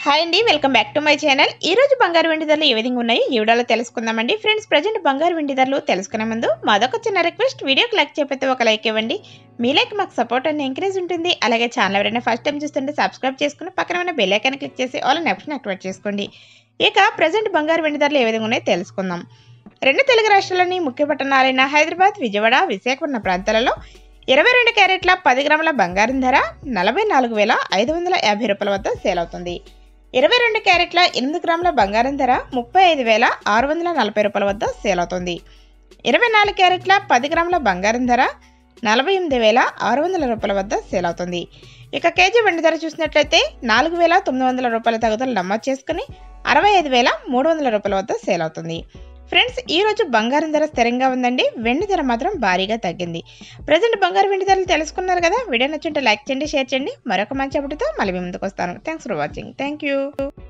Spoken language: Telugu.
హాయ్ అండి welcome back to my channel ఈ రోజు బంగారు వెండి ధరలు ఏ విధంగా ఉన్నాయి ఈ వీడియోలో తెలుసుకుందామండి ఫ్రెండ్స్ ప్రజెంట్ బంగారు వెండి ధరలు తెలుసుకునే ముందు మాదొక చిన్న రిక్వెస్ట్ వీడియోకి లైక్ చెప్పితే ఒక లైక్ ఇవ్వండి మీ లైక్ మాకు సపోర్ట్ అని ఎంకరేజ్ ఉంటుంది అలాగే ఛానల్ ఎవరైనా ఫస్ట్ టైం చూస్తుంటే సబ్స్క్రైబ్ చేసుకుని పక్కన ఉన్న బెల్ ఐకాన్ క్లిక్ చేసి ఆల్ ఆప్షన్ యాక్టివేట్ చేసుకోండి ఇక ప్రజెంట్ బంగారు వెండి ధరలు ఏ విధంగా ఉన్నాయో తెలుసుకుందాం రెండు తెలుగు రాష్ట్రాల్లోని ముఖ్య పట్టణాలైన హైదరాబాద్ విజయవాడ విశాఖపట్నం ప్రాంతాలలో ఇరవై రెండు క్యారెట్ల పది గ్రాముల బంగారం ధర నలభై నాలుగు వేల ఐదు వందల యాభై రూపాయల వద్ద సేల్ అవుతుంది ఇరవై రెండు క్యారెట్ల ఎనిమిది గ్రాముల బంగారం ధర ముప్పై ఐదు వేల ఆరు వందల నలభై రూపాయల వద్ద సేల్ అవుతుంది ఇరవై నాలుగు క్యారెట్ల పది గ్రాముల బంగారం ధర నలభై ఎనిమిది వేల ఆరు వందల రూపాయల వద్ద సేల్ అవుతుంది ఇక కేజీ వెండి ధర చూసినట్లయితే నాలుగు వేల తొమ్మిది వందల రూపాయల తగుదల నమోదు చేసుకుని అరవై ఐదు వేల మూడు వందల రూపాయల వద్ద సేల్ అవుతుంది ఫ్రెండ్స్ ఈ రోజు బంగారం ధర స్థిరంగా ఉందండి వెండి ధర మాత్రం భారీగా తగ్గింది ప్రజెంట్ బంగారు వెండి ధరలు తెలుసుకున్నారు కదా వీడియో నచ్చుంటే లైక్ చేయండి షేర్ చేయండి మరొక మంచి అప్పుడుతో మళ్ళీ మీ ముందుకు వస్తాను thanks for watching thank you